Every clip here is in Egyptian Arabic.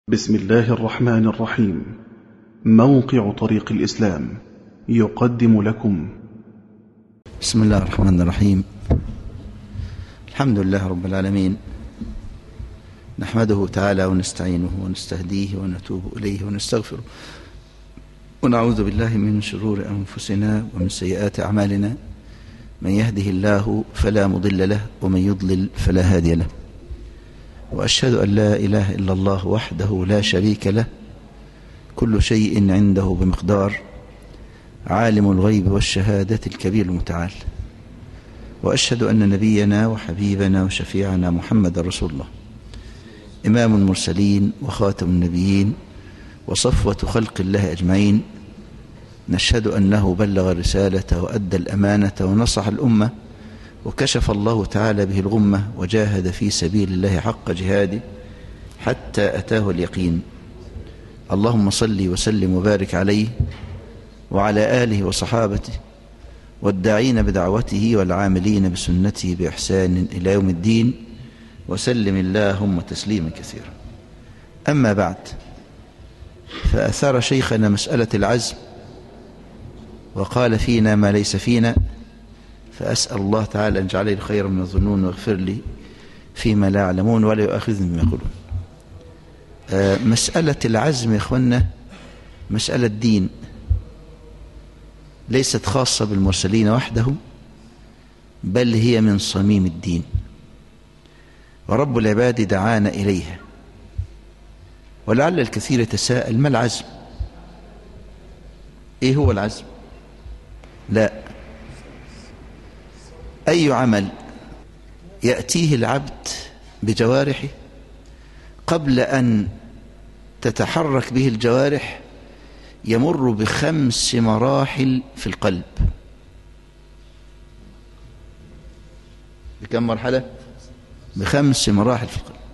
بسم الله الرحمن الرحيم موقع طريق الإسلام يقدم لكم بسم الله الرحمن الرحيم الحمد لله رب العالمين نحمده تعالى ونستعينه ونستهديه ونتوب إليه ونستغفره ونعوذ بالله من شرور أنفسنا ومن سيئات أعمالنا من يهده الله فلا مضل له ومن يضلل فلا هادي له وأشهد أن لا إله إلا الله وحده لا شريك له كل شيء عنده بمقدار عالم الغيب والشهادة الكبير المتعال وأشهد أن نبينا وحبيبنا وشفيعنا محمد رسول الله إمام المرسلين وخاتم النبيين وصفوة خلق الله أجمعين نشهد أنه بلغ الرسالة وأدى الأمانة ونصح الأمة وكشف الله تعالى به الغمة وجاهد في سبيل الله حق جهاده حتى أتاه اليقين اللهم صل وسلم وبارك عليه وعلى آله وصحابته والداعين بدعوته والعاملين بسنته بإحسان إلى يوم الدين وسلم اللهم تسليما كثيرا أما بعد فأثار شيخنا مسألة العزم وقال فينا ما ليس فينا فأسأل الله تعالى أن يجعلني خيرا من الظنون واغفر لي فيما لا يعلمون ولا يؤاخذني بما يقولون آه مسألة العزم يا إخوانا مسألة دين ليست خاصة بالمرسلين وحدهم بل هي من صميم الدين ورب العباد دعانا إليها ولعل الكثير يتساءل ما العزم ايه هو العزم لا أي عمل يأتيه العبد بجوارحه قبل أن تتحرك به الجوارح يمر بخمس مراحل في القلب بكم مرحلة؟ بخمس مراحل في القلب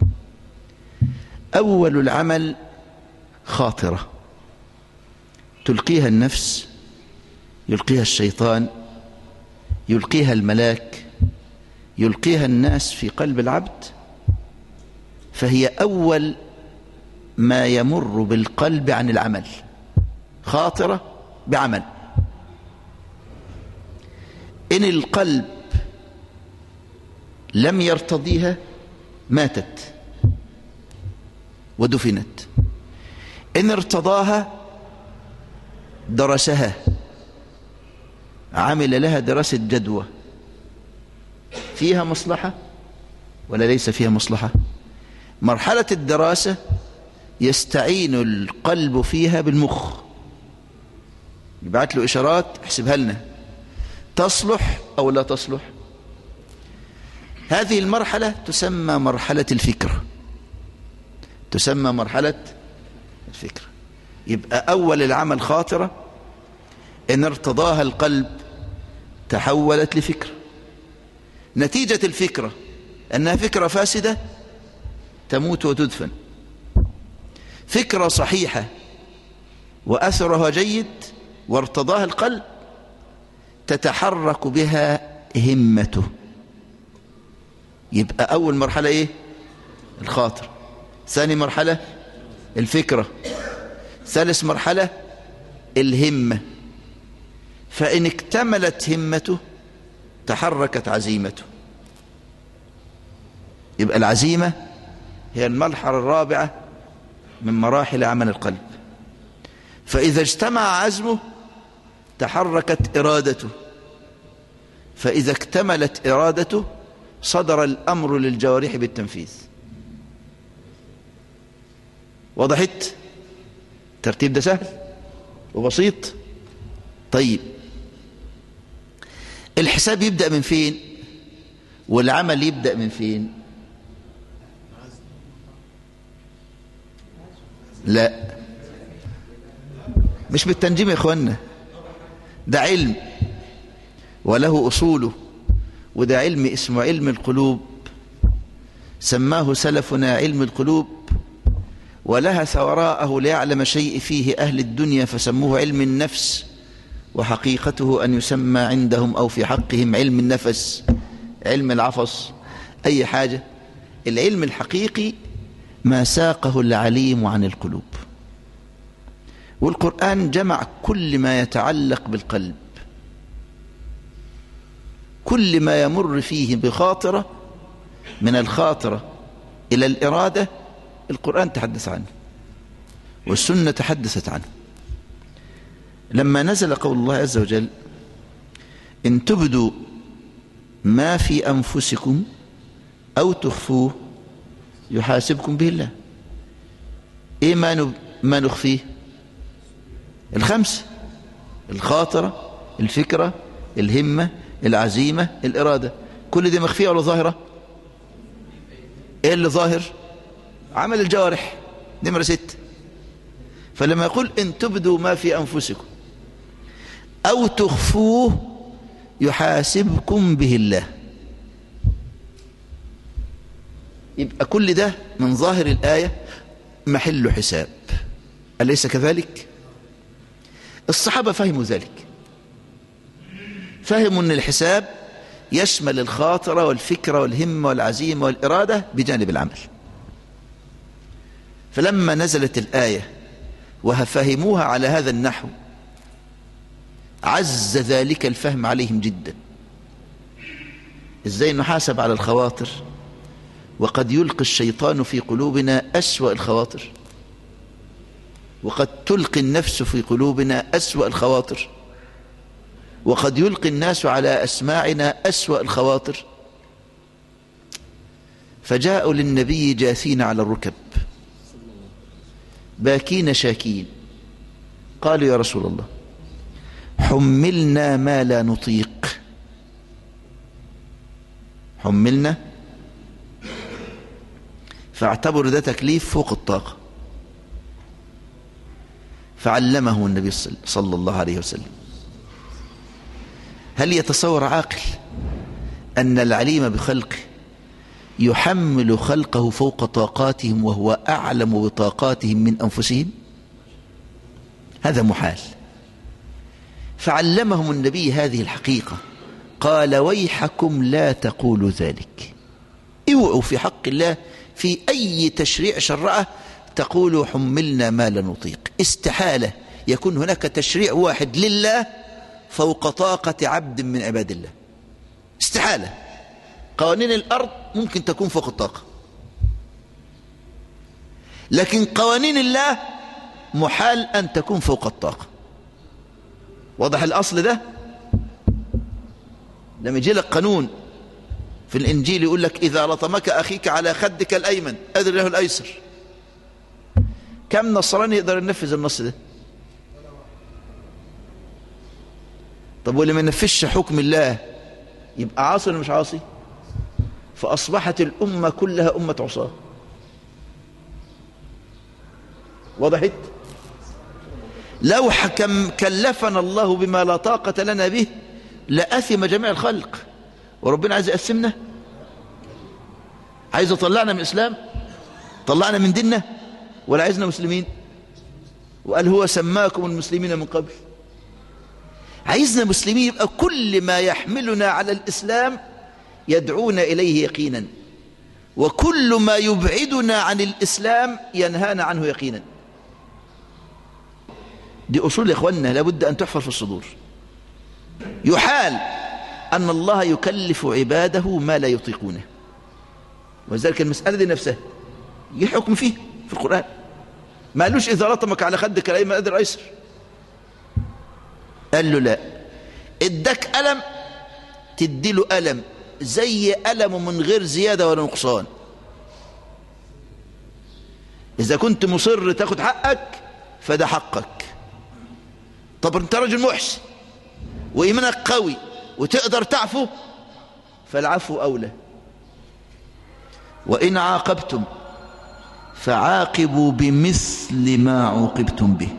أول العمل خاطرة تلقيها النفس يلقيها الشيطان يلقيها الملاك يلقيها الناس في قلب العبد فهي أول ما يمر بالقلب عن العمل خاطرة بعمل إن القلب لم يرتضيها ماتت ودفنت إن ارتضاها درسها عمل لها دراسة جدوى فيها مصلحة ولا ليس فيها مصلحة مرحلة الدراسة يستعين القلب فيها بالمخ يبعت له إشارات احسبها لنا تصلح أو لا تصلح هذه المرحلة تسمى مرحلة الفكرة تسمى مرحلة الفكرة يبقى أول العمل خاطرة إن ارتضاها القلب تحولت لفكرة نتيجة الفكرة أنها فكرة فاسدة تموت وتدفن فكرة صحيحة وأثرها جيد وارتضاها القلب تتحرك بها همته يبقى أول مرحلة إيه الخاطر ثاني مرحلة الفكرة ثالث مرحلة الهمة فإن اكتملت همته تحركت عزيمته يبقى العزيمة هي المرحلة الرابعة من مراحل عمل القلب فإذا اجتمع عزمه تحركت إرادته فإذا اكتملت إرادته صدر الأمر للجوارح بالتنفيذ وضحت الترتيب ده سهل وبسيط طيب الحساب يبدأ من فين والعمل يبدأ من فين لا مش بالتنجيم يا اخوانا ده علم وله أصوله وده علم اسمه علم القلوب سماه سلفنا علم القلوب ولهث وراءه ليعلم شيء فيه أهل الدنيا فسموه علم النفس وحقيقته أن يسمى عندهم أو في حقهم علم النفس علم العفص أي حاجة العلم الحقيقي ما ساقه العليم عن القلوب والقرآن جمع كل ما يتعلق بالقلب كل ما يمر فيه بخاطرة من الخاطرة إلى الإرادة القرآن تحدث عنه والسنة تحدثت عنه لما نزل قول الله عز وجل إن تبدوا ما في أنفسكم أو تخفوه يحاسبكم به الله إيه ما, ما نخفيه الخمس الخاطرة الفكرة الهمة العزيمة الإرادة كل دي مخفية ولا ظاهرة ايه اللي ظاهر عمل الجوارح نمرة ست فلما يقول ان تبدوا ما في أنفسكم أو تخفوه يحاسبكم به الله يبقى كل ده من ظاهر الآية محل حساب أليس كذلك الصحابة فهموا ذلك فهموا أن الحساب يشمل الخاطرة والفكرة والهمة والعزيمة والإرادة بجانب العمل فلما نزلت الآية وفهموها على هذا النحو عز ذلك الفهم عليهم جدا ازاي نحاسب على الخواطر وقد يلقي الشيطان في قلوبنا أسوأ الخواطر وقد تلقي النفس في قلوبنا أسوأ الخواطر وقد يلقي الناس على أسماعنا أسوأ الخواطر فجاءوا للنبي جاثين على الركب باكين شاكين قالوا يا رسول الله حملنا ما لا نطيق حملنا فاعتبر ده تكليف فوق الطاقة فعلمه النبي صلى الله عليه وسلم هل يتصور عاقل أن العليم بخلقه يحمل خلقه فوق طاقاتهم وهو أعلم بطاقاتهم من أنفسهم هذا محال فعلمهم النبي هذه الحقيقة قال ويحكم لا تقولوا ذلك اوعوا في حق الله في أي تشريع شرعه تقولوا حملنا ما لا نطيق استحالة يكون هناك تشريع واحد لله فوق طاقة عبد من عباد الله استحالة قوانين الأرض ممكن تكون فوق الطاقة لكن قوانين الله محال أن تكون فوق الطاقة واضح الأصل ده لما يجي لك قانون في الإنجيل يقول لك إذا لطمك أخيك على خدك الأيمن أدر له الأيسر كم نصراني يقدر ينفذ النص ده طب واللي ما ينفذش حكم الله يبقى عاصي ولا مش عاصي فأصبحت الأمة كلها أمة عصاة وضحت لو حكم كلفنا الله بما لا طاقة لنا به لأثم جميع الخلق وربنا عايز يقسمنا عايز يطلعنا من الإسلام طلعنا من ديننا ولا عايزنا مسلمين وقال هو سماكم المسلمين من قبل عايزنا مسلمين يبقى كل ما يحملنا على الإسلام يدعونا إليه يقينا وكل ما يبعدنا عن الإسلام ينهانا عنه يقينا دي أصول يا إخواننا لابد أن تحفر في الصدور يحال أن الله يكلف عباده ما لا يطيقونه وذلك المسألة دي نفسها يحكم فيه في القرآن ما قالوش إذا لطمك على خدك الأيمن أدر أيسر قال له لا ادك ألم تديله ألم زي ألم من غير زيادة ولا نقصان إذا كنت مصر تاخد حقك فده حقك طب انت راجل محسن وإيمانك قوي وتقدر تعفو فالعفو أولى وإن عاقبتم فعاقبوا بمثل ما عوقبتم به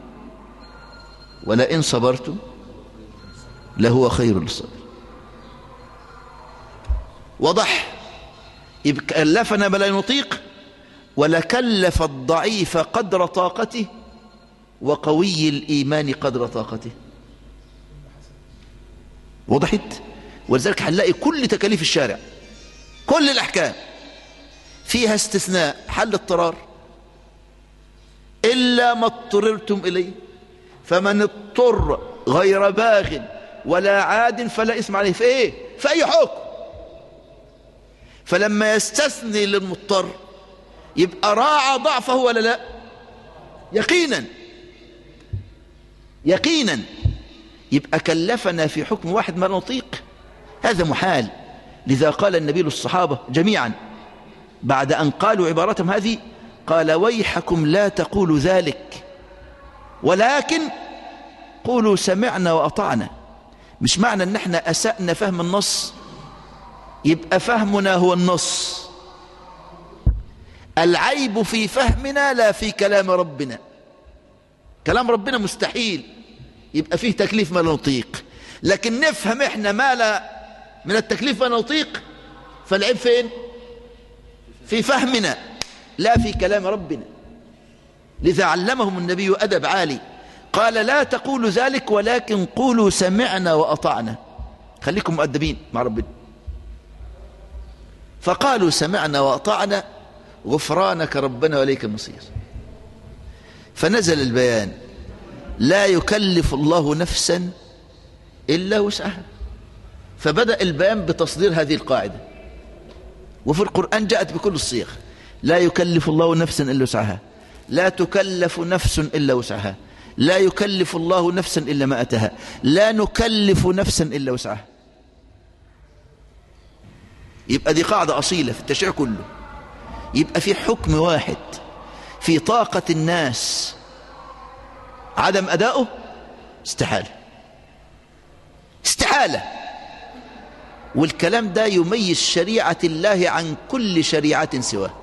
ولئن صبرتم لهو خير للصبر وضح كلفنا ما لا نطيق ولكلف الضعيف قدر طاقته وقوي الإيمان قدر طاقته وضحت ولذلك هنلاقي كل تكاليف الشارع كل الأحكام فيها استثناء حل اضطرار إلا ما اضطررتم إليه فمن اضطر غير باغ ولا عاد فلا اسم عليه في ايه في اي حكم فلما يستثني للمضطر يبقى راعى ضعفه ولا لا يقينا يقينا يبقى كلفنا في حكم واحد ما نطيق هذا محال لذا قال النبي للصحابة جميعا بعد أن قالوا عبارتهم هذه قال ويحكم لا تقولوا ذلك ولكن قولوا سمعنا وأطعنا مش معنى ان احنا أسأنا فهم النص يبقى فهمنا هو النص العيب في فهمنا لا في كلام ربنا كلام ربنا مستحيل يبقى فيه تكليف ما لا نطيق لكن نفهم احنا ما لا من التكليف ما نطيق فالعيب فين في فهمنا لا في كلام ربنا لذا علمهم النبي أدب عالي قال لا تقولوا ذلك ولكن قولوا سمعنا وأطعنا خليكم مؤدبين مع ربنا فقالوا سمعنا وأطعنا غفرانك ربنا وليك المصير فنزل البيان لا يكلف الله نفسا إلا وسعها فبدأ البيان بتصدير هذه القاعدة وفي القرآن جاءت بكل الصيغ لا يكلف الله نفسا إلا وسعها لا تكلف نفس إلا وسعها لا يكلف الله نفسا إلا ما أتها لا نكلف نفسا إلا وسعها يبقى دي قاعدة أصيلة في التشريع كله يبقى في حكم واحد في طاقة الناس عدم أداؤه استحالة استحالة والكلام ده يميز شريعة الله عن كل شريعة سواه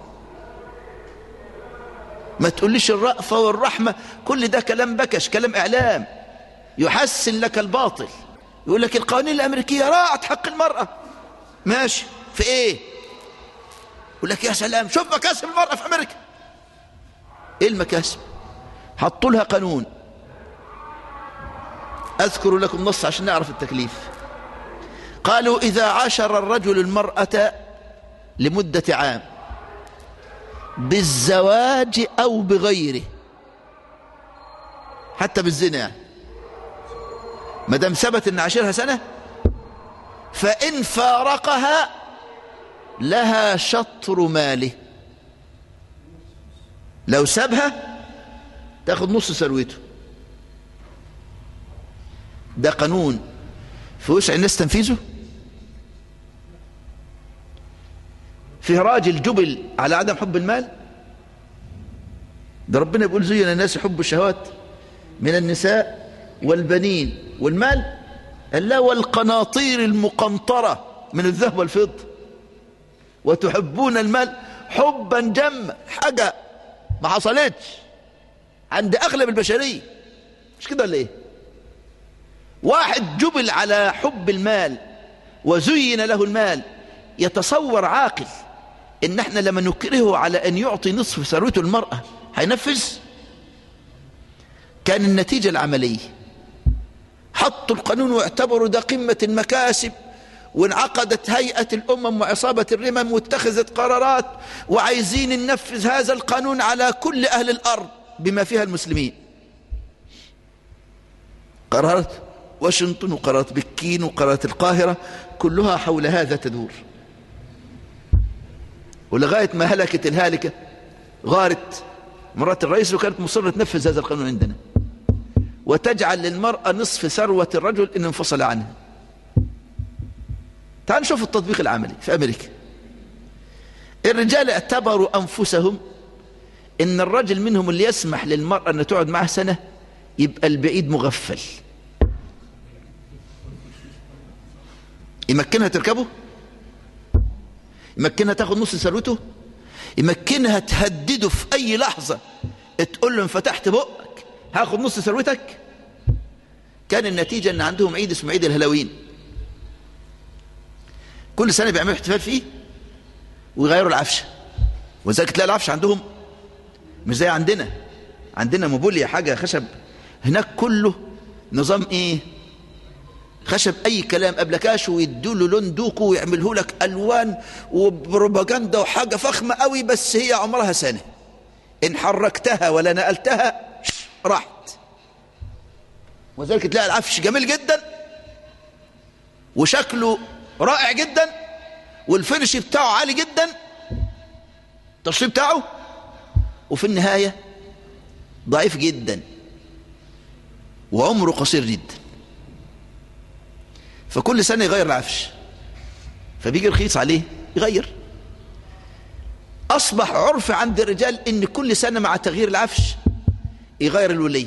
ما تقوليش الرأفة والرحمة كل ده كلام بكش كلام إعلام يحسن لك الباطل يقول لك القوانين الأمريكية راعت حق المرأة ماشي في إيه يقول لك يا سلام شوف مكاسب المرأة في أمريكا إيه المكاسب حطوا لها قانون أذكر لكم نص عشان نعرف التكليف قالوا إذا عاشر الرجل المرأة لمدة عام بالزواج أو بغيره حتى بالزنا يعني ما دام ثبت ان عاشرها سنة فإن فارقها لها شطر ماله لو سابها تاخد نص ثروته ده قانون في وسع الناس تنفيذه فيه راجل جبل على عدم حب المال ده ربنا بيقول زين الناس حب الشهوات من النساء والبنين والمال قال لا والقناطير المقنطرة من الذهب والفضة وتحبون المال حبا جما حاجة ما حصلتش عند أغلب البشرية مش كده ولا ايه واحد جبل على حب المال وزين له المال يتصور عاقل ان احنا لما نكرهه على ان يعطي نصف ثروته المرأة هينفذ كان النتيجة العملية حطوا القانون واعتبروا ده قمة المكاسب وانعقدت هيئة الأمم وعصابة الرمم واتخذت قرارات وعايزين ننفذ هذا القانون على كل أهل الأرض بما فيها المسلمين قرارات واشنطن وقرارات بكين وقرارات القاهرة كلها حول هذا تدور ولغاية ما هلكت الهالكة غارت مرات الرئيس وكانت مصرة تنفذ هذا القانون عندنا وتجعل للمرأة نصف ثروة الرجل إن انفصل عنها تعال نشوف التطبيق العملي في أمريكا الرجال اعتبروا أنفسهم إن الرجل منهم اللي يسمح للمرأة أن تقعد معه سنة يبقى البعيد مغفل يمكنها تركبه يمكنها تاخد نص ثروته يمكنها تهدده في اي لحظة تقول له ان فتحت بقك هاخد نص ثروتك كان النتيجة ان عندهم عيد اسمه عيد الهلاوين كل سنة بيعملوا احتفال فيه ويغيروا العفشة وذلك تلاقي العفش عندهم مش زي عندنا عندنا موبوليا حاجة خشب هناك كله نظام ايه خشب اي كلام قبلكاش ويدوا له لون دوكو ويعمله لك الوان وبروباجندا وحاجه فخمه قوي بس هي عمرها سنه ان حركتها ولا نقلتها راحت وذلك تلاقي العفش جميل جدا وشكله رائع جدا والفينش بتاعه عالي جدا التشطيب بتاعه وفي النهايه ضعيف جدا وعمره قصير جدا فكل سنة يغير العفش فبيجي رخيص عليه يغير أصبح عرف عند الرجال إن كل سنة مع تغيير العفش يغير الولي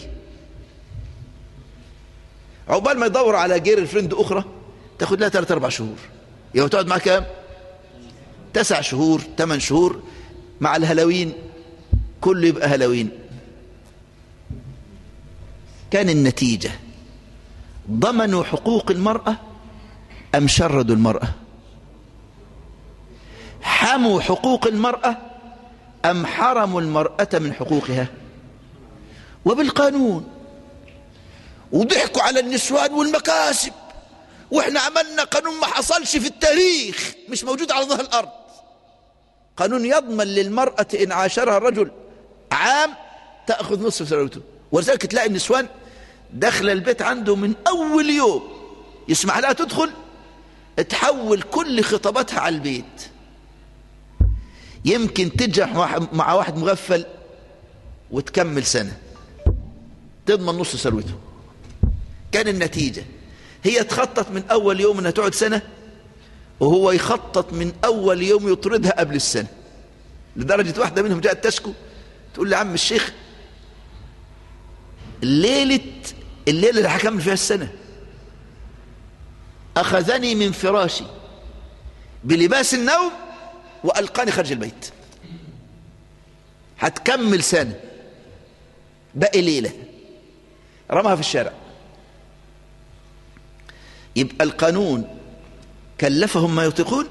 عقبال ما يدور على جير فريند أخرى تاخد لها 3 4 شهور يبقى تقعد معاه كام؟ تسع شهور ثمان شهور مع الهلاوين كله يبقى هلاوين كان النتيجة ضمنوا حقوق المرأة أم شردوا المرأة حموا حقوق المرأة أم حرموا المرأة من حقوقها وبالقانون وضحكوا على النسوان والمكاسب واحنا عملنا قانون ما حصلش في التاريخ مش موجود على ظهر الأرض قانون يضمن للمرأة إن عاشرها الرجل عام تأخذ نصف ثروته ولذلك تلاقي النسوان داخل البيت عنده من أول يوم يسمح لها تدخل تحول كل خطاباتها على البيت يمكن تنجح مع واحد مغفل وتكمل سنة تضمن نص ثروته كان النتيجة هي تخطط من أول يوم أنها تقعد سنة وهو يخطط من أول يوم يطردها قبل السنة لدرجة واحدة منهم جاءت تشكو تقول لي عم الشيخ ليلة الليلة اللي هكمل فيها السنة أخذني من فراشي بلباس النوم وألقاني خارج البيت هتكمل سنة باقي ليلة رمها في الشارع يبقى القانون كلفهم ما يطيقون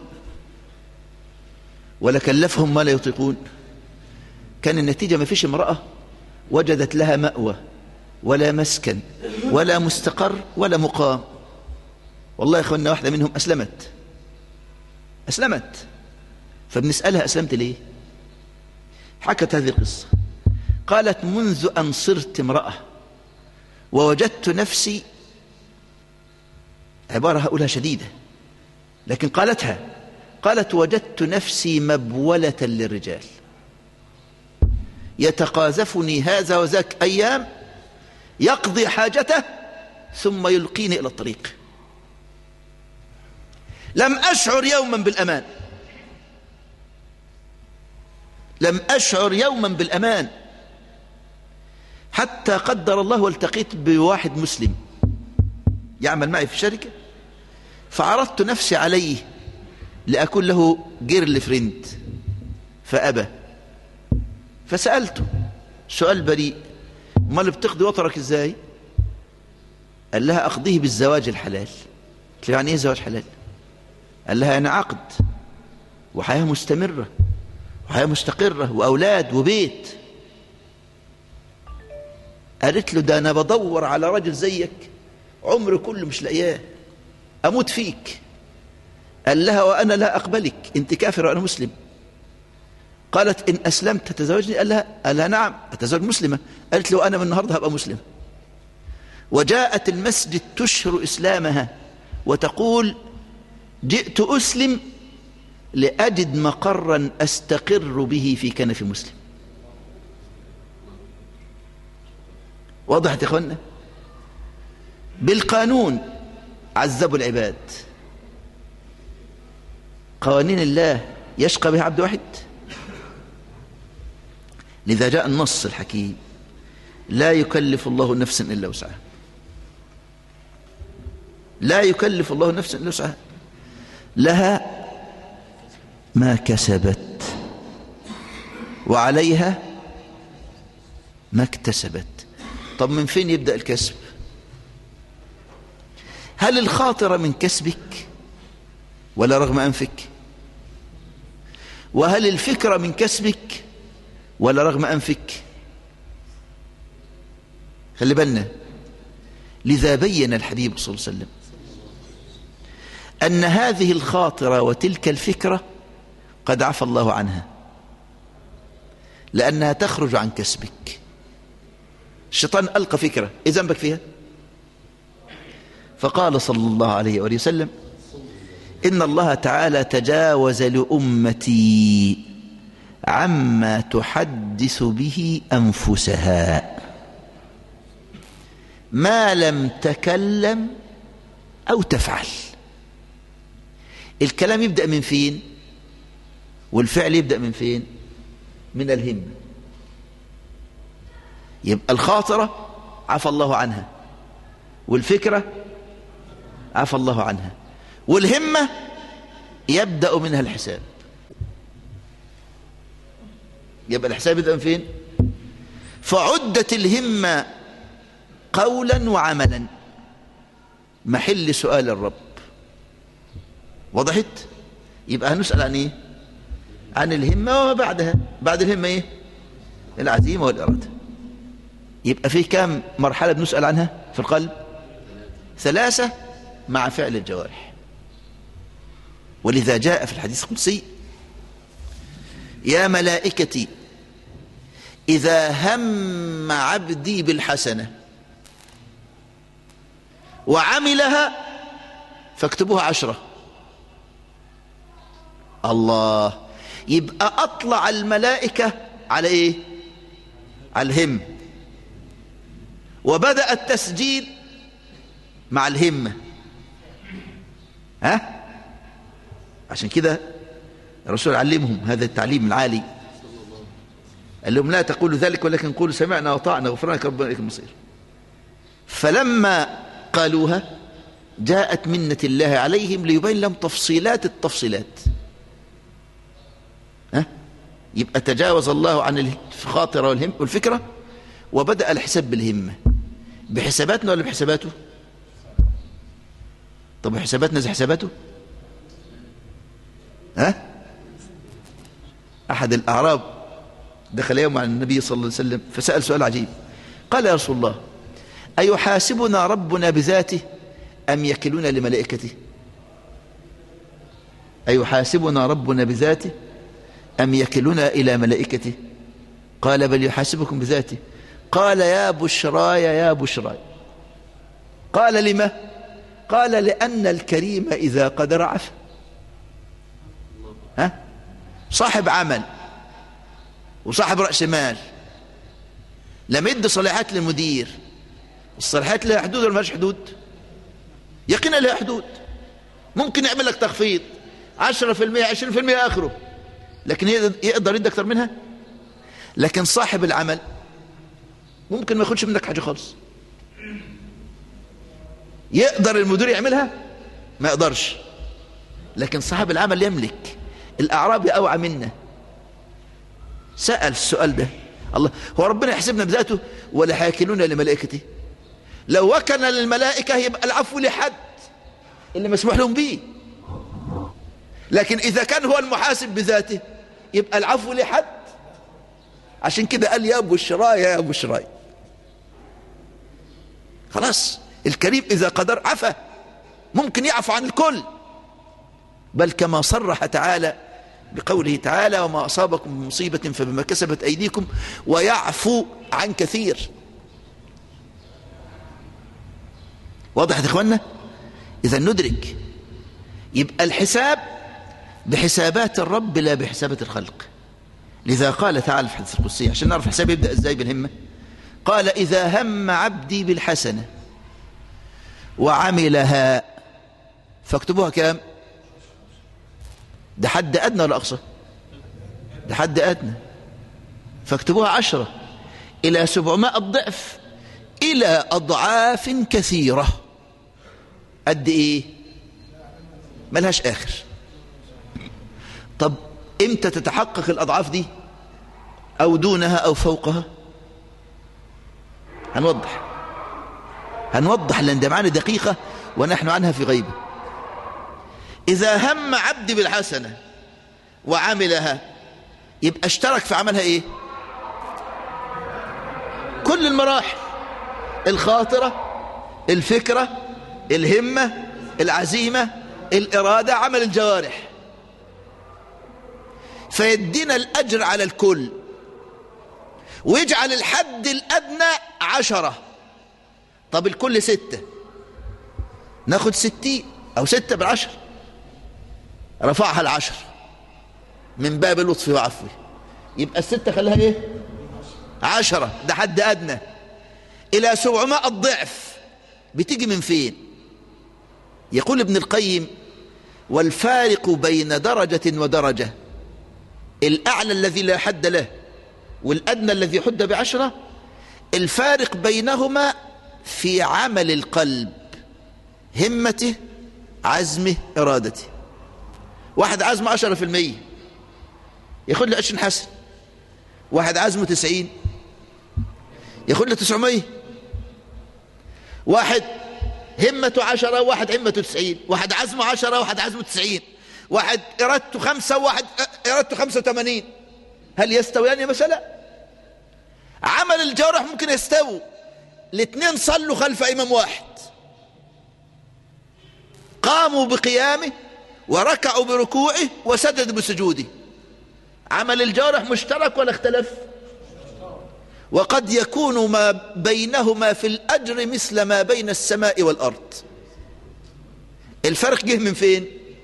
ولا كلفهم ما لا يطيقون كان النتيجة ما فيش امرأة وجدت لها مأوى ولا مسكن ولا مستقر ولا مقام والله يا اخوانا واحدة منهم أسلمت أسلمت فبنسألها أسلمت ليه حكت هذه القصة قالت منذ أن صرت امرأة ووجدت نفسي عبارة هؤلاء شديدة لكن قالتها قالت وجدت نفسي مبولة للرجال يتقاذفني هذا وذاك أيام يقضي حاجته ثم يلقيني إلى الطريق لم أشعر يوما بالأمان لم أشعر يوما بالأمان حتى قدر الله والتقيت بواحد مسلم يعمل معي في شركة فعرضت نفسي عليه لأكون له جيرل فريند فأبى فسألته سؤال بريء امال بتقضي وطرك ازاي قال لها اقضيه بالزواج الحلال قلت له يعني ايه زواج حلال قال لها انا عقد وحياه مستمره وحياه مستقره واولاد وبيت قالت له ده انا بدور على راجل زيك عمري كله مش لاقياه اموت فيك قال لها وانا لا اقبلك انت كافر وانا مسلم قالت إن أسلمت تتزوجني قال لها, قال لها نعم أتزوج مسلمة قالت له أنا من النهاردة هبقى مسلمة وجاءت المسجد تشهر إسلامها وتقول جئت أسلم لأجد مقرا أستقر به في كنف مسلم وضحت يا إخوانا بالقانون عذبوا العباد قوانين الله يشقى بها عبد واحد لذا جاء النص الحكيم لا يكلف الله نفسا إلا وسعها لا يكلف الله نفسا إلا وسعها لها ما كسبت وعليها ما اكتسبت طب من فين يبدأ الكسب هل الخاطر من كسبك ولا رغم أنفك وهل الفكرة من كسبك ولا رغم أنفك خلي بالنا لذا بين الحبيب صلى الله عليه وسلم أن هذه الخاطرة وتلك الفكرة قد عفى الله عنها لأنها تخرج عن كسبك الشيطان ألقى فكرة إيه ذنبك فيها فقال صلى الله عليه وآله وسلم إن الله تعالى تجاوز لأمتي عما تحدث به أنفسها ما لم تكلم أو تفعل الكلام يبدأ من فين والفعل يبدأ من فين من الهمة يبقى الخاطرة عفى الله عنها والفكرة عفى الله عنها والهمة يبدأ منها الحساب يبقى الحساب يبدأ من فين فعدت الهمة قولا وعملا محل سؤال الرب وضحت يبقى هنسأل عن ايه عن الهمة وما بعدها بعد الهمة ايه العزيمة والإرادة يبقى فيه كام مرحلة بنسأل عنها في القلب ثلاثة مع فعل الجوارح ولذا جاء في الحديث القدسي يا ملائكتي إذا هم عبدي بالحسنة وعملها فاكتبوها عشرة الله يبقى أطلع الملائكة على إيه على الهم وبدأ التسجيل مع الهمة ها عشان كده الرسول علمهم هذا التعليم العالي قال لهم لا تقولوا ذلك ولكن قولوا سمعنا وطعنا غفرانك ربنا إليك المصير فلما قالوها جاءت منة الله عليهم ليبين لهم تفصيلات التفصيلات ها يبقى تجاوز الله عن الخاطرة والهم والفكرة وبدأ الحساب بالهمة بحساباتنا ولا بحساباته طب حساباتنا زي حساباته ها أحد الأعراب دخل يوم على النبي صلى الله عليه وسلم فسأل سؤال عجيب قال يا رسول الله أيحاسبنا ربنا بذاته أم يكلنا لملائكته أيحاسبنا ربنا بذاته أم يكلنا إلى ملائكته قال بل يحاسبكم بذاته قال يا بشراي يا بشراي قال لما قال لأن الكريم إذا قدر عفا ها صاحب عمل وصاحب رأس مال لما يدي صلاحات للمدير الصلاحات لها حدود ولا مالهاش حدود يقينا لها حدود ممكن يعمل لك تخفيض 10% 20% آخره لكن يقدر يدي أكثر منها لكن صاحب العمل ممكن ما ياخدش منك حاجة خالص يقدر المدير يعملها ما يقدرش لكن صاحب العمل يملك الأعرابي أوعى منا سأل السؤال ده الله هو ربنا يحسبنا بذاته ولا هيكلنا لملائكته لو وكل للملائكة يبقى العفو لحد اللي مسموح لهم به لكن إذا كان هو المحاسب بذاته يبقى العفو لحد عشان كده قال يا أبو الشراي يا أبو الشراي خلاص الكريم إذا قدر عفى ممكن يعفو عن الكل بل كما صرح تعالى بقوله تعالى وما أصابكم من مصيبة فبما كسبت أيديكم ويعفو عن كثير واضح يا إخوانا إذا ندرك يبقى الحساب بحسابات الرب لا بحسابات الخلق لذا قال تعالى في الحديث القدسي عشان نعرف الحساب يبدأ ازاي بالهمة قال إذا هم عبدي بالحسنة وعملها فاكتبوها كام ده حد أدنى ولا أقصى ده حد أدنى فاكتبوها عشرة إلى سبعمائة ضعف إلى أضعاف كثيرة قد إيه ملهاش آخر طب إمتى تتحقق الأضعاف دي أو دونها أو فوقها هنوضح هنوضح لأن ده معانا دقيقة ونحن عنها في غيبة إذا هم عبد بالحسنة وعملها يبقى اشترك في عملها إيه كل المراحل الخاطرة الفكرة الهمة العزيمة الإرادة عمل الجوارح فيدينا الأجر على الكل ويجعل الحد الأدنى عشرة طب الكل ستة ناخد ستين أو ستة بالعشر رفعها العشر من باب اللطف وعفوه يبقى الستة خلاها ايه عشرة ده حد أدنى إلى سبعمائة ضعف بتيجي من فين يقول ابن القيم والفارق بين درجة ودرجة الأعلى الذي لا حد له والأدنى الذي حد بعشرة الفارق بينهما في عمل القلب همته عزمه إرادته واحد عزمه عشرة في المية ياخد له عشرين حسن واحد عزمه تسعين ياخد له تسعمية واحد همته عشرة واحد همته تسعين واحد عزمه عشرة واحد عزمه تسعين واحد إرادته خمسة وواحد إرادته خمسة وثمانين هل يستويان مثلا عمل الجوارح ممكن يستووا الاثنين صلوا خلف إمام واحد قاموا بقيامه وركعوا بركوعه وسجدوا بسجوده عمل الجوارح مشترك ولا اختلف وقد يكون ما بينهما في الأجر مثل ما بين السماء والأرض الفرق جه من فين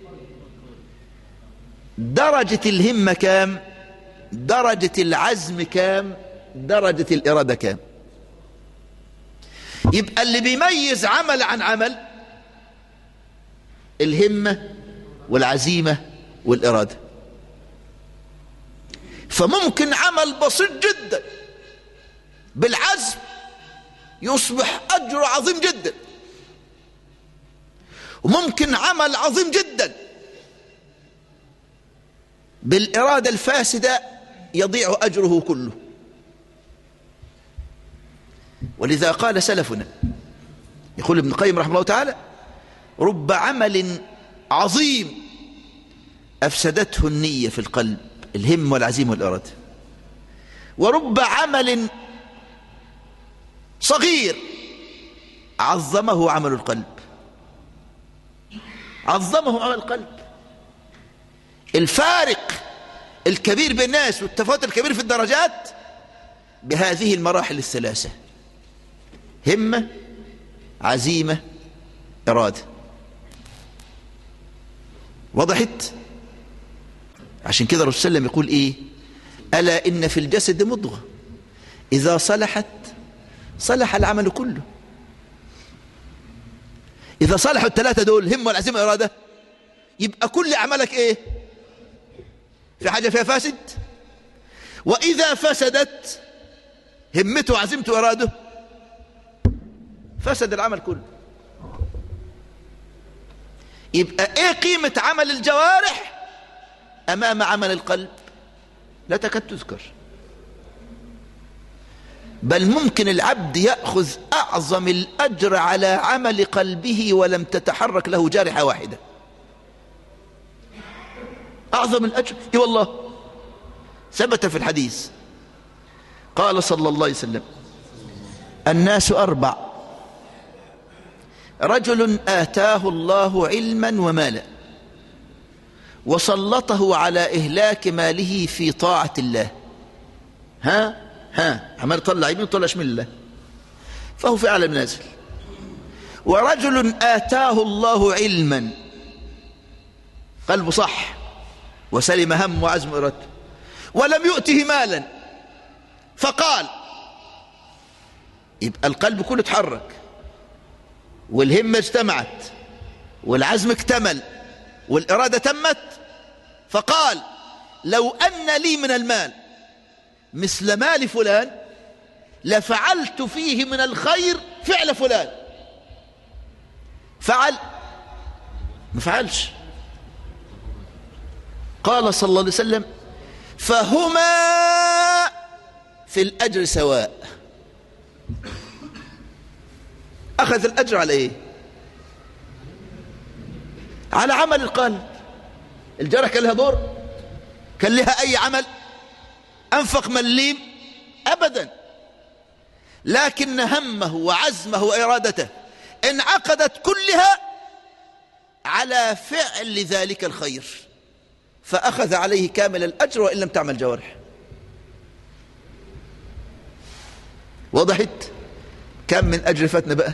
درجة الهمة كام درجة العزم كام درجة الإرادة كام يبقى اللي بيميز عمل عن عمل الهمة والعزيمة والإرادة فممكن عمل بسيط جدا بالعزم يصبح أجر عظيم جدا وممكن عمل عظيم جدا بالإرادة الفاسدة يضيع أجره كله ولذا قال سلفنا يقول ابن القيم رحمه الله تعالى رب عمل عظيم أفسدته النية في القلب الهم والعزيم والإرادة ورب عمل صغير عظمه عمل القلب عظمه عمل القلب الفارق الكبير بين الناس والتفاوت الكبير في الدرجات بهذه المراحل الثلاثة همة عزيمة إرادة وضحت عشان كده الرسول صلى الله عليه وسلم يقول ايه ألا إن في الجسد مضغة إذا صلحت صلح العمل كله إذا صلحوا الثلاثة دول هم والعزيمة والإرادة يبقى كل أعمالك إيه في حاجة فيها فاسد وإذا فسدت همته وعزيمته وإراده فسد العمل كله يبقى ايه قيمة عمل الجوارح امام عمل القلب لا تكاد تذكر بل ممكن العبد يأخذ أعظم الأجر على عمل قلبه ولم تتحرك له جارحة واحدة أعظم الأجر اي والله ثبت في الحديث قال صلى الله عليه وسلم الناس أربع رجل آتاه الله علما ومالا وسلطه على إهلاك ماله في طاعة الله ها ها عمال طلع يمين طلع شمال الله فهو في أعلى منازل ورجل آتاه الله علما قلبه صح وسلم هم وعزم إرادته ولم يؤته مالا فقال يبقى القلب كله اتحرك والهمة اجتمعت والعزم اكتمل والإرادة تمت فقال لو أن لي من المال مثل مال فلان لفعلت فيه من الخير فعل فلان فعل ما فعلش قال صلى الله عليه وسلم فهما في الأجر سواء أخذ الأجر على إيه على عمل القلب الجرح كان لها دور كان لها أي عمل أنفق مليم أبدا لكن همه وعزمه وإرادته انعقدت كلها على فعل ذلك الخير فأخذ عليه كامل الأجر وإن لم تعمل جوارح وضحت كم من أجر فاتنا بقى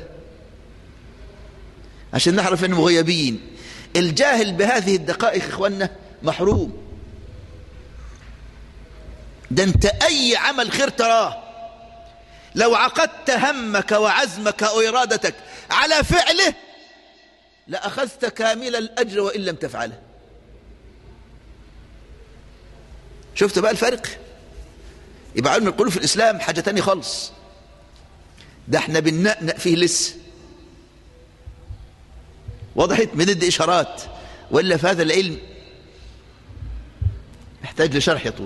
عشان نعرف أنه مغيبين الجاهل بهذه الدقائق إخواننا محروم ده انت أي عمل خير تراه لو عقدت همك وعزمك وإرادتك على فعله لأخذت كامل الأجر وإن لم تفعله شفت بقى الفرق يبقى علم القلوب في الإسلام حاجة تانية خالص ده احنا بننقنق فيه لسه وضحت بندي إشارات وإلا في هذا العلم يحتاج لشرح يطول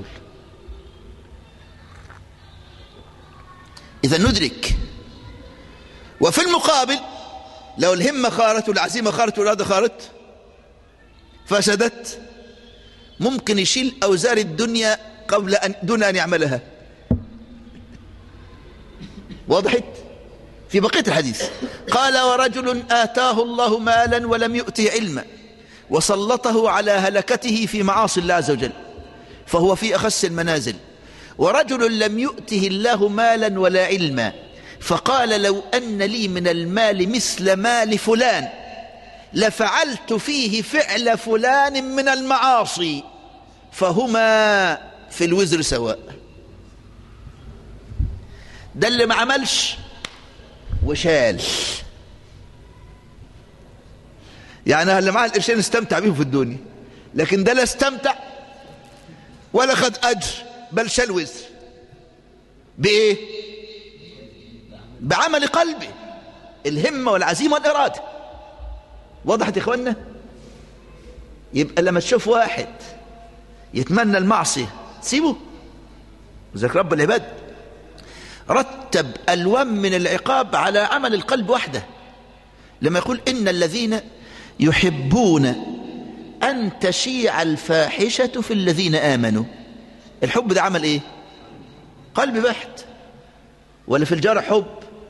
إذا ندرك وفي المقابل لو الهمة خارت والعزيمة خارت والإرادة خارت فسدت ممكن يشيل أوزار الدنيا قبل أن دون أن يعملها وضحت في بقية الحديث قال ورجل آتاه الله مالا ولم يؤته علما وسلطه على هلكته في معاصي الله عز وجل فهو في أخس المنازل ورجل لم يؤته الله مالا ولا علما فقال لو أن لي من المال مثل مال فلان لفعلت فيه فعل فلان من المعاصي فهما في الوزر سواء ده اللي ما عملش وشال يعني اللي معاه القرشين استمتع بيهم في الدنيا لكن ده لا استمتع ولا خد أجر بل شال وزر بإيه بعمل قلبه الهمة والعزيمة والإرادة وضحت يا إخوانا يبقى لما تشوف واحد يتمنى المعصية تسيبه ذلك رب العباد رتب ألوان من العقاب على عمل القلب وحده لما يقول إن الذين يحبون أن تشيع الفاحشة في الذين آمنوا الحب ده عمل إيه قلب بحت ولا في الجارة حب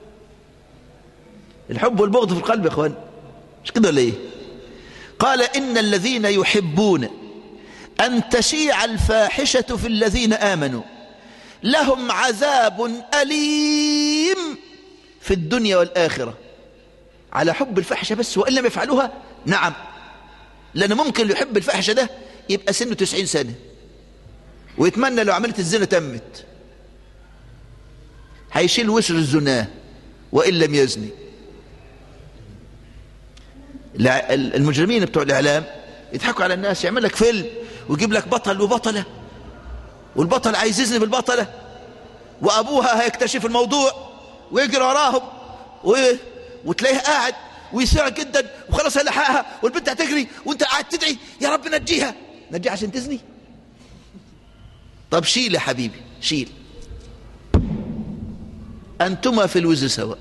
الحب والبغض في القلب يا اخوان مش كده ولا ايه قال ان الذين يحبون ان تشيع الفاحشه في الذين امنوا لهم عذاب اليم في الدنيا والاخره على حب الفاحشه بس وان لم يفعلوها نعم لان ممكن اللي يحب الفاحشه ده يبقى سنه 90 سنه ويتمنى لو عملت الزنا تمت هيشيل وسر الزنا وان لم يزني المجرمين بتوع الإعلام يضحكوا على الناس يعمل لك فيلم ويجيب لك بطل وبطلة والبطل عايز يزني بالبطلة وأبوها هيكتشف الموضوع ويجري وراهم و... وتلاقيه قاعد ويسرع جدا وخلاص هيلحقها والبنت هتجري وانت قاعد تدعي يا رب نجيها نجيها عشان تزني طب شيل يا حبيبي شيل أنتما في الوزر سواء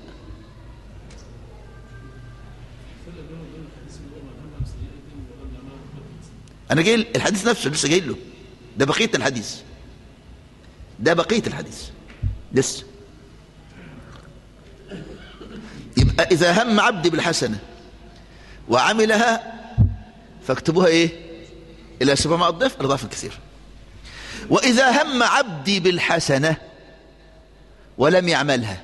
أنا جاي الحديث نفسه لسه جاي له ده بقية الحديث ده بقية الحديث لسه يبقى إذا هم عبدي بالحسنة وعملها فاكتبوها إيه إلى سبعمائة ضعف الأضعاف كثير وإذا هم عبدي بالحسنة ولم يعملها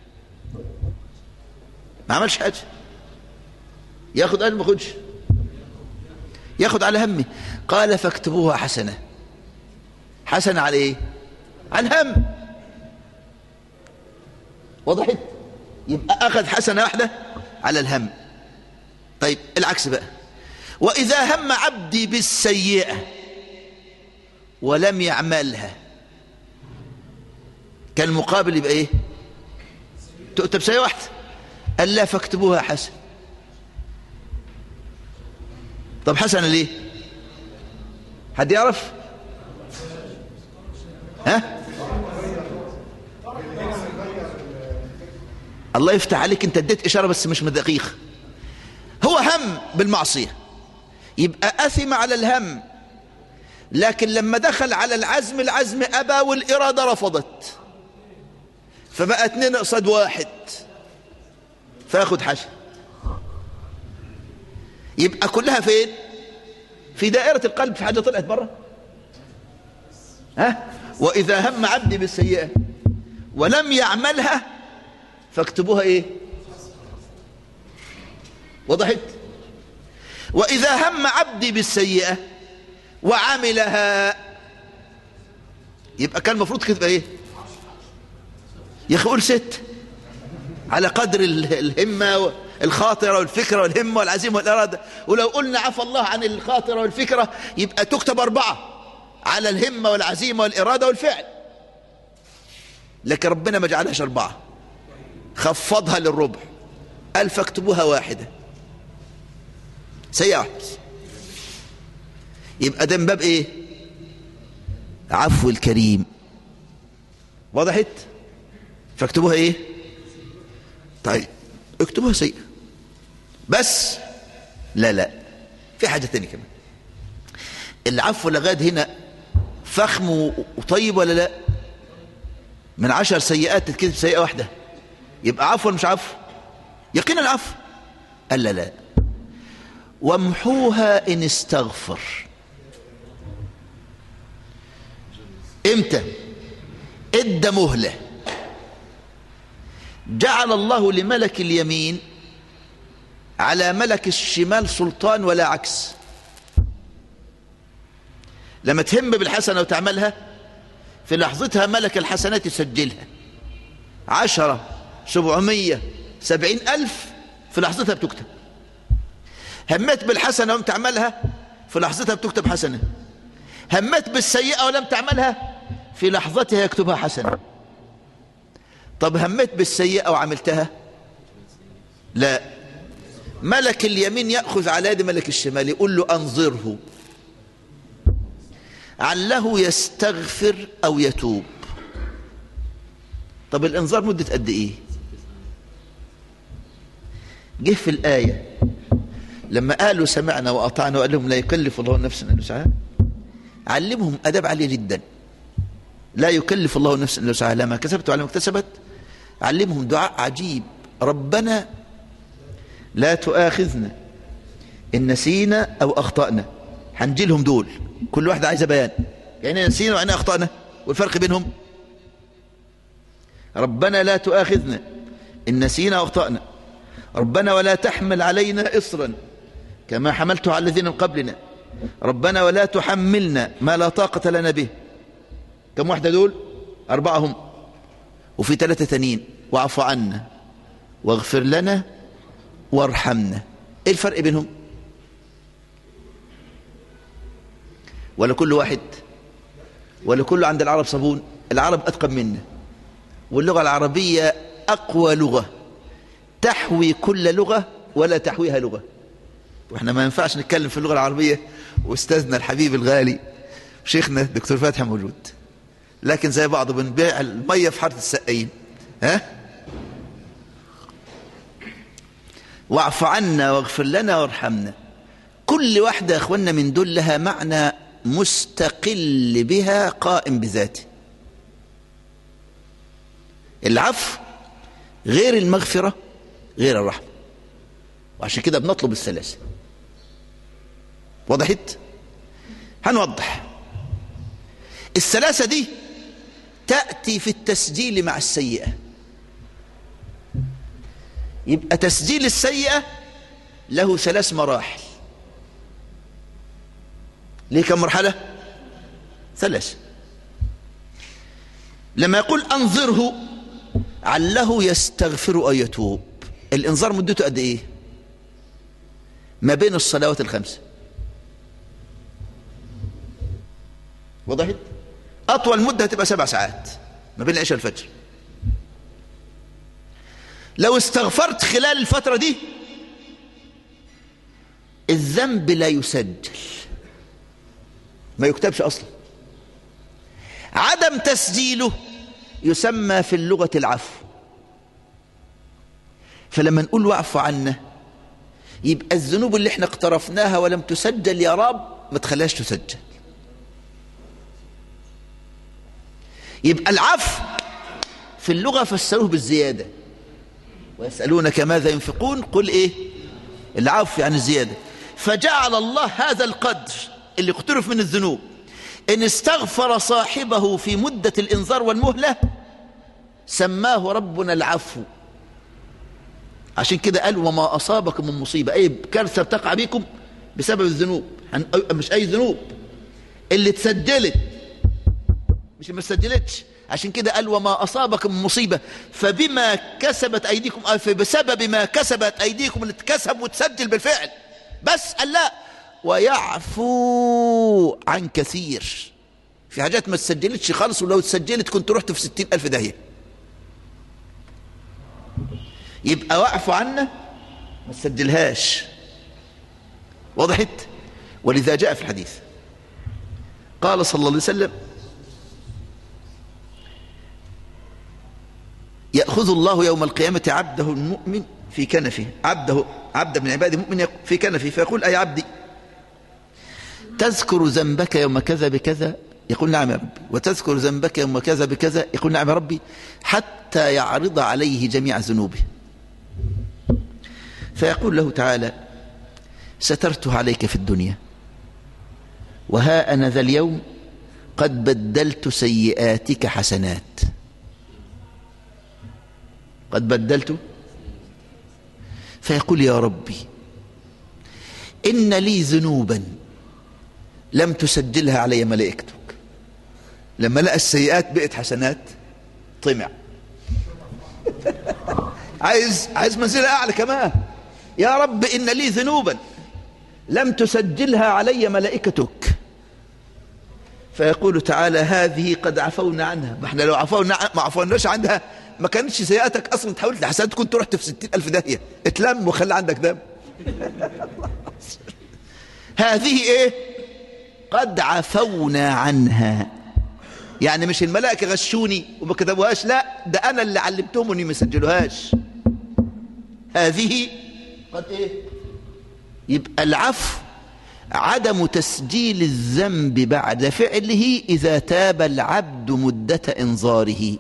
ما عملش حاجة ياخد قال ما خدش ياخد على همه قال فاكتبوها حسنة حسنة على ايه على الهم وضحت يبقى اخذ حسنة واحدة على الهم طيب العكس بقى واذا هم عبدي بالسيئة ولم يعملها كان المقابل يبقى ايه تكتب سيئة واحدة قال لا فاكتبوها حسنة طب حسنة ليه حد يعرف ها الله يفتح عليك انت اديت اشارة بس مش دقيق هو هم بالمعصية يبقى اثم على الهم لكن لما دخل على العزم العزم ابى والارادة رفضت فبقى اتنين قصاد واحد فاخد حسن يبقى كلها فين في دائرة القلب في حاجة طلعت بره ها وإذا هم عبدي بالسيئة ولم يعملها فاكتبوها ايه وضحت وإذا هم عبدي بالسيئة وعملها يبقى كان المفروض كتب ايه يا اخي قول ست على قدر الهمة الخاطرة والفكرة والهمة والعزيمة والإرادة ولو قلنا عفى الله عن الخاطرة والفكرة يبقى تكتب أربعة على الهمة والعزيمة والإرادة والفعل لكن ربنا ما جعلهاش أربعة خفضها للربع قال فاكتبوها واحدة سيئة واحدة يبقى ده من باب ايه عفو الكريم وضحت فاكتبوها ايه طيب اكتبوها سيئة بس لا لا في حاجة تانية كمان العفو لغاية هنا فخم وطيب ولا لا من عشر سيئات تتكتب سيئة واحدة يبقى عفو ولا مش عفو يقينا العفو قال لا لا وامحوها إن استغفر امتى ادى مهلة جعل الله لملك اليمين على ملك الشمال سلطان ولا عكس لما تهم بالحسنة وتعملها في لحظتها ملك الحسنات يسجلها عشرة سبعمية سبعين ألف في لحظتها بتكتب همت بالحسنة ولم تعملها في لحظتها بتكتب حسنة همت بالسيئة ولم تعملها في لحظتها يكتبها حسنة طب همت بالسيئة وعملتها لا ملك اليمين يأخذ على يد ملك الشمال يقول له أنظره عله يستغفر أو يتوب طب الإنذار مدة قد إيه جه في الآية لما قالوا سمعنا وأطعنا وقال لهم لا يكلف الله نفسا إلا وسعها علمهم أدب عالي جدا لا يكلف الله نفسا إلا وسعها لا ما كسبت ولا ما اكتسبت علمهم دعاء عجيب ربنا لا تؤاخذنا إن نسينا أو أخطأنا هنجي لهم دول كل واحدة عايزة بيان يعني نسينا وأنا أخطأنا والفرق بينهم ربنا لا تؤاخذنا إن نسينا وأخطأنا ربنا ولا تحمل علينا إصرا كما حملته على الذين من قبلنا ربنا ولا تحملنا ما لا طاقة لنا به كم واحدة دول أربعة هم وفي ثلاثة تانيين واعف عنا واغفر لنا وارحمنا ايه الفرق بينهم ولا كل واحد ولا كله عند العرب صابون العرب أتقن منا واللغة العربية أقوى لغة تحوي كل لغة ولا تحويها لغة واحنا ما ينفعش نتكلم في اللغة العربية واستاذنا الحبيب الغالي شيخنا دكتور فتحي موجود لكن زي بعض بنبيع المية في حارة السقايين ها واعف عنا واغفر لنا وارحمنا كل واحدة يا اخوانا من دول لها معنى مستقل بها قائم بذاته العفو غير المغفرة غير الرحمة وعشان كده بنطلب الثلاثة وضحت هنوضح الثلاثة دي تأتي في التسجيل مع السيئة يبقى تسجيل السيئة له ثلاث مراحل ليه كم مرحلة ثلاث لما يقول أنظره عله يستغفر أو يتوب الإنذار مدته قد إيه ما بين الصلوات الخمسة وضحت أطول مدة هتبقى سبع ساعات ما بين العشاء والفجر لو استغفرت خلال الفترة دي الذنب لا يسجل ما يكتبش أصلا عدم تسجيله يسمى في اللغة العفو فلما نقول واعف عنا يبقى الذنوب اللي احنا اقترفناها ولم تسجل يا رب ما تخليهاش تسجل يبقى العفو في اللغة فسروه بالزيادة ويسألونك ماذا ينفقون قل ايه العفو يعني الزيادة فجعل الله هذا القدر اللي اقترف من الذنوب إن استغفر صاحبه في مدة الإنذار والمهلة سماه ربنا العفو عشان كده قال وما أصابكم من مصيبة أي كارثة بتقع بكم بسبب الذنوب مش أي ذنوب اللي تسجلت مش ما تسجلتش عشان كده قال وما أصابكم من مصيبة فبما كسبت أيديكم أو بسبب ما كسبت أيديكم اللي اتكسب وتسجل بالفعل بس قال لا ويعفو عن كثير في حاجات ما تسجلتش خالص ولو تسجلت كنت رحت في ستين ألف داهية يبقى واعفو عنا ما تسجلهاش وضحت ولذا جاء في الحديث قال صلى الله عليه وسلم يأخذ الله يوم القيامة عبده المؤمن في كنفه عبده عبد من عباده المؤمن في كنفه فيقول أي عبدي تذكر ذنبك يوم كذا بكذا يقول نعم يا ربي وتذكر ذنبك يوم كذا بكذا يقول نعم يا ربي حتى يعرض عليه جميع ذنوبه فيقول له تعالى سترته عليك في الدنيا وها أنا ذا اليوم قد بدلت سيئاتك حسنات قد بدلت فيقول يا ربي إن لي ذنوبا لم تسجلها علي ملائكتك لما لقى السيئات بقت حسنات طمع عايز عايز منزلة أعلى كمان يا رب إن لي ذنوبا لم تسجلها علي ملائكتك فيقول تعالى هذه قد عفونا عنها ما احنا لو عفونا ما عفوناش عنها ما كانتش سيئاتك اصلا تحولت لحسنات كنت رحت في ستين ألف داهية اتلم وخلي عندك دم هذه ايه قد عفونا عنها يعني مش الملائكة غشوني وما كتبوهاش لا ده انا اللي علمتهم اني ما يسجلوهاش هذه قد ايه يبقى العفو عدم تسجيل الذنب بعد فعله إذا تاب العبد مدة إنظاره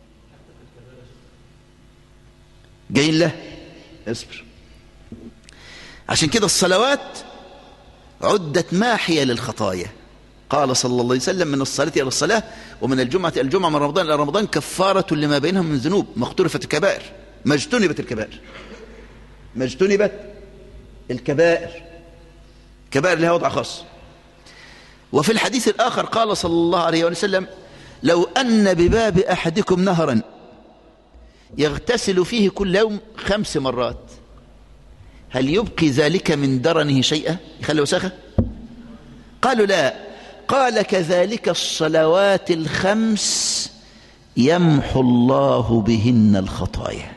جايين له اصبر عشان كده الصلوات عدت ماحية للخطايا قال صلى الله عليه وسلم من الصلاة إلى الصلاة ومن الجمعة إلى الجمعة من رمضان إلى رمضان كفارة لما بينهم من ذنوب ما اختلفت الكبائر ما اجتنبت الكبائر ما اجتنبت الكبائر كبائر لها وضع خاص وفي الحديث الآخر قال صلى الله عليه وسلم لو أن بباب أحدكم نهرا يغتسل فيه كل يوم خمس مرات هل يبقي ذلك من درنه شيئا يخلي وساخة قالوا لا قال كذلك الصلوات الخمس يمحو الله بهن الخطايا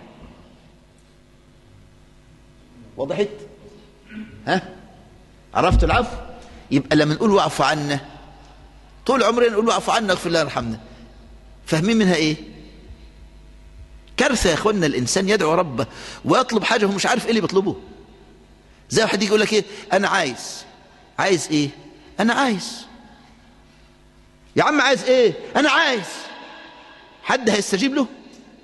وضحت ها عرفت العفو يبقى لما نقول واعف عنا طول عمرنا نقول واعف عنا اغفر لنا ارحمنا فاهمين منها ايه كارثه يا اخوانا الانسان يدعو ربه ويطلب حاجه هو مش عارف ايه اللي بيطلبه زي واحد يجي يقول لك ايه انا عايز عايز ايه انا عايز يا عم عايز ايه انا عايز حد هيستجيب له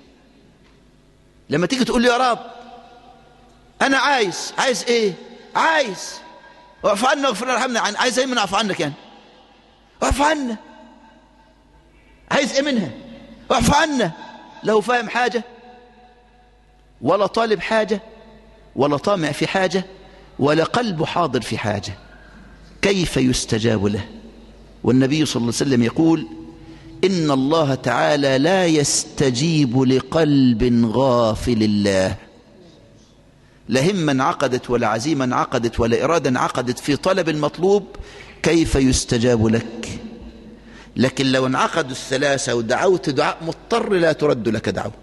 لما تيجي تقول لي يا رب انا عايز عايز ايه عايز اعف عنا واغفر لنا ارحمنا عن عايز ايه من اعف عنك يعني اعف عنا عايز ايه منها اعف عنا له فاهم حاجة ولا طالب حاجة ولا طامع في حاجة ولا قلب حاضر في حاجة كيف يستجاب له والنبي صلى الله عليه وسلم يقول إن الله تعالى لا يستجيب لقلب غافل الله لا هما عقدت ولا عزيما عقدت ولا إرادا عقدت في طلب المطلوب كيف يستجاب لك لكن لو انعقدوا الثلاثة ودعوت دعاء مضطر لا ترد لك دعوة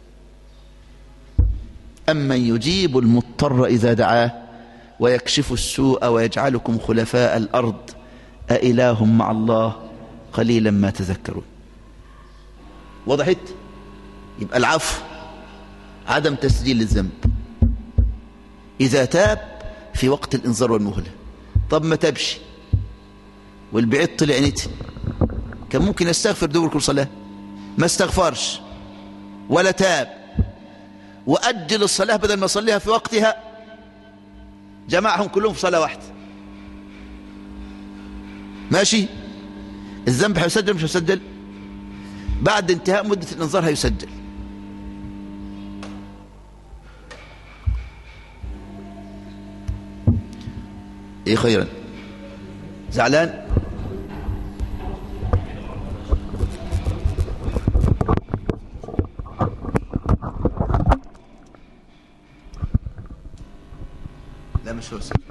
أما يجيب المضطر إذا دعاه ويكشف السوء ويجعلكم خلفاء الأرض أإله مع الله قليلا ما تذكرون وضحت يبقى العفو عدم تسجيل الذنب إذا تاب في وقت الإنذار والمهلة طب ما تبشي والبعيد طلع نتي كان ممكن يستغفر دبر كل صلاة ما استغفرش ولا تاب وأجل الصلاة بدل ما يصليها في وقتها جمعهم كلهم في صلاة واحدة ماشي الذنب هيسجل مش هيسجل بعد انتهاء مدة الانذار هيسجل ايه خيرا زعلان لا مش هو سجل.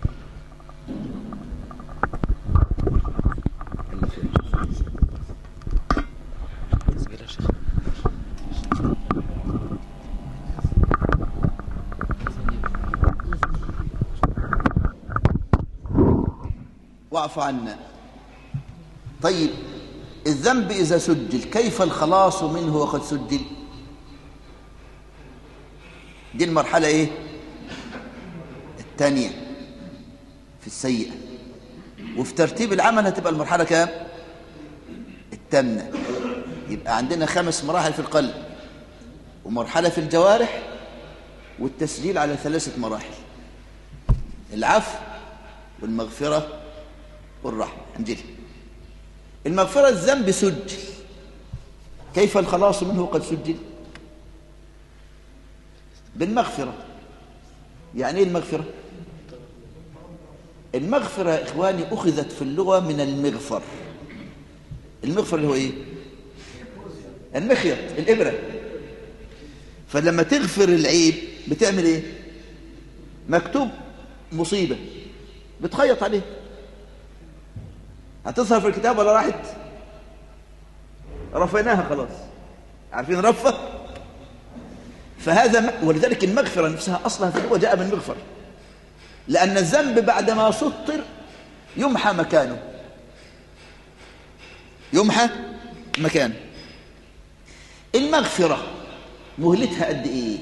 واعف عنا طيب الذنب إذا سجل كيف الخلاص منه وقد سجل دي المرحلة إيه الثانية في السيئة وفي ترتيب العمل هتبقى المرحلة كام الثامنة يبقى عندنا خمس مراحل في القلب ومرحلة في الجوارح والتسجيل على ثلاثة مراحل العفو والمغفرة والرحمة انجلي المغفرة الذنب سجل كيف الخلاص منه قد سجل بالمغفرة يعني ايه المغفرة المغفرة يا إخواني أخذت في اللغة من المغفر المغفر اللي هو إيه المخيط الإبرة فلما تغفر العيب بتعمل إيه مكتوب مصيبة بتخيط عليه هتظهر في الكتاب ولا راحت رفيناها خلاص عارفين رفة فهذا م... ولذلك المغفرة نفسها أصلها في اللغة جاء من مغفر لأن الذنب بعدما سطر يمحى مكانه يمحى مكانه المغفرة مهلتها قد إيه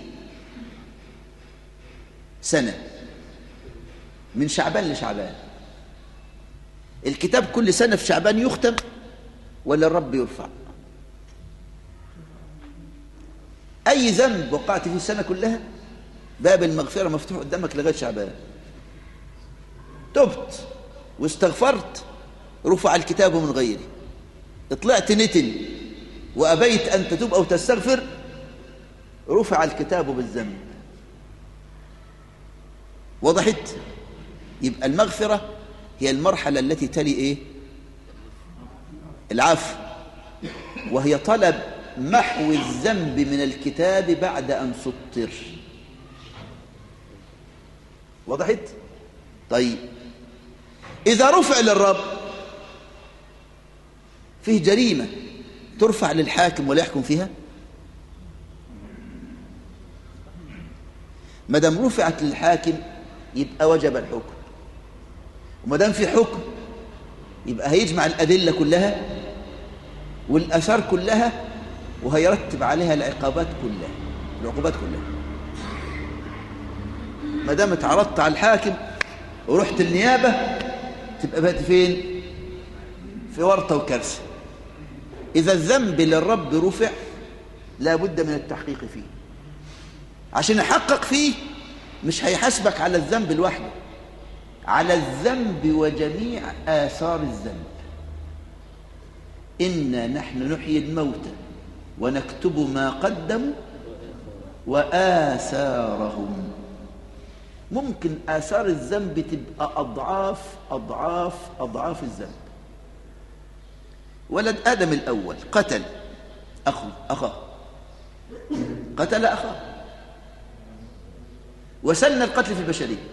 سنة من شعبان لشعبان الكتاب كل سنة في شعبان يختم ولا الرب يرفع أي ذنب وقعت فيه السنة كلها باب المغفرة مفتوح قدامك لغاية شعبان تبت واستغفرت رفع الكتاب من غيري طلعت نتن وأبيت أن تتوب أو تستغفر رفع الكتاب بالذنب وضحت يبقى المغفرة هي المرحلة التي تلي إيه العفو وهي طلب محو الذنب من الكتاب بعد أن سطر وضحت طيب إذا رفع للرب فيه جريمة ترفع للحاكم ولا يحكم فيها ما دام رفعت للحاكم يبقى وجب الحكم وما دام في حكم يبقى هيجمع الأدلة كلها والآثار كلها وهيرتب عليها العقابات كلها العقوبات كلها ما دام اتعرضت على الحاكم ورحت النيابة تبقى بقت فين في ورطة وكارثة إذا الذنب للرب رفع لا بد من التحقيق فيه عشان يحقق فيه مش هيحاسبك على الذنب لوحده على الذنب وجميع آثار الذنب إنا نحن نحيي الموتى ونكتب ما قدموا وآثارهم ممكن آثار الذنب تبقى أضعاف أضعاف أضعاف الذنب ولد آدم الأول قتل أخو أخاه قتل أخاه وسن القتل في البشرية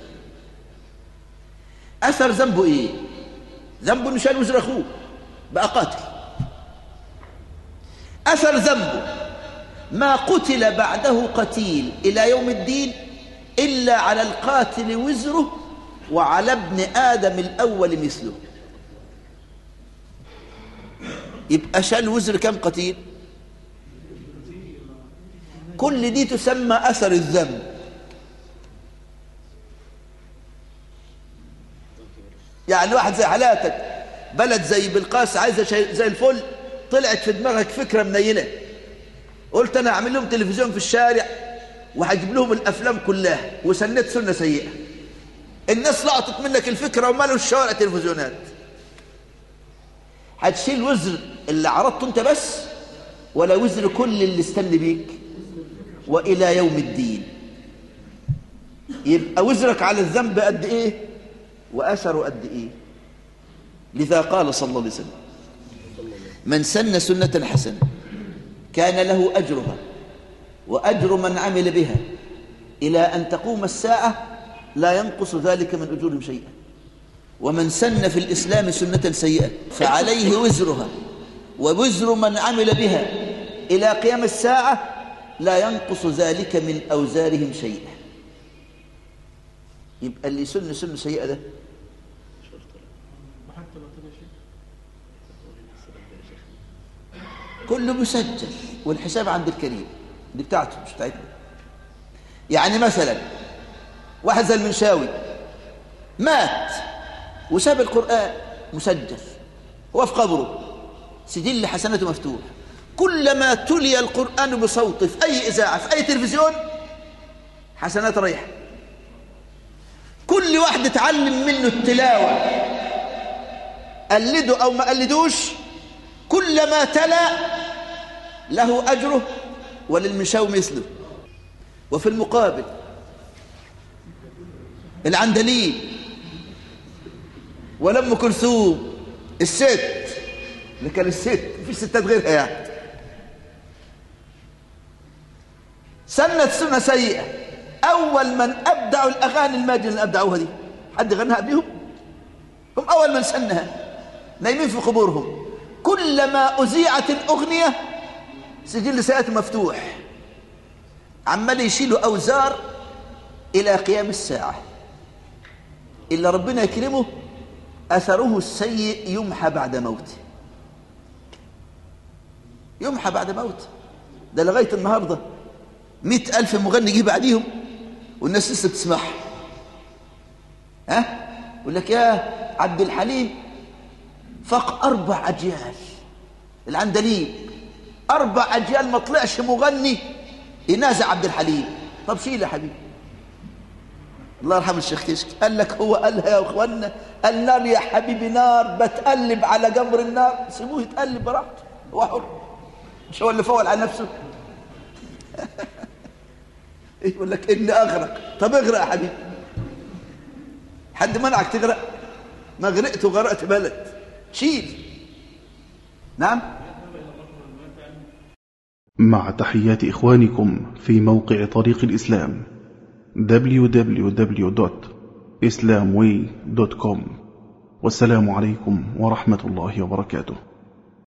أثر ذنبه إيه ذنبه إنه شال وزر أخوه بقى قاتل أثر ذنبه ما قتل بعده قتيل إلى يوم الدين إلا على القاتل وزره وعلى ابن آدم الأول مثله يبقى شال وزر كم قتيل كل دي تسمى أثر الذنب يعني واحد زي حالاتك بلد زي بالقاس عايزة زي الفل طلعت في دماغك فكرة منيلة قلت أنا أعمل لهم تلفزيون في الشارع وهجيب لهم الأفلام كلها وسنت سنة سيئة الناس لقطت منك الفكرة ومالوا الشوارع تلفزيونات هتشيل وزر اللي عرضته انت بس ولا وزر كل اللي استنى بيك وإلى يوم الدين يبقى وزرك على الذنب قد ايه وأثره قد ايه لذا قال صلى الله عليه وسلم من سن سنة حسنة كان له أجرها وأجر من عمل بها إلى أن تقوم الساعة لا ينقص ذلك من أجورهم شيئا ومن سن في الإسلام سنة سيئة فعليه وزرها ووزر من عمل بها إلى قيام الساعة لا ينقص ذلك من أوزارهم شيئا يبقى اللي يسن سنة سيئة ده كله مسجل والحساب عند الكريم دي بتاعته مش بتاعتنا يعني مثلا واحد زي المنشاوي مات وساب القرآن مسجل هو في قبره سجل حسنته مفتوح كلما تلي القرآن بصوته في أي إذاعة في أي تلفزيون حسنات رايحة كل واحد اتعلم منه التلاوة قلده أو ما قلدوش كلما تلا له أجره وللمشاو مثله وفي المقابل العندليب ولا ام كلثوم الست اللي كان الست مفيش ستات غيرها يعني سنت سنة سيئة أول من أبدعوا الأغاني الماجنة اللي أبدعوها دي حد غنها قبلهم هم أول من سنها نايمين في قبورهم كلما أذيعت الأغنية سجل سيئات مفتوح عمال يشيلوا أوزار إلى قيام الساعة إلا ربنا يكرمه أثره السيء يمحى بعد موته يمحى بعد موته ده لغاية النهاردة مئة ألف مغني جه بعديهم والناس لسه بتسمعها ها يقول لك يا عبد الحليم فاق أربع أجيال العندليب أربع أجيال ما طلعش مغني ينازع عبد الحليم طب شيل يا حبيبي الله يرحم الشيخ كشك قال لك هو قالها يا اخوانا النار يا حبيبي نار بتقلب على جمر النار سيبوه يتقلب براحته هو حر مش هو اللي فول على نفسه يقول لك اني اغرق طب اغرق يا حبيبي حد منعك تغرق ما غرقت وغرقت بلد شيل نعم مع تحيات إخوانكم في موقع طريق الإسلام www.islamway.com والسلام عليكم ورحمة الله وبركاته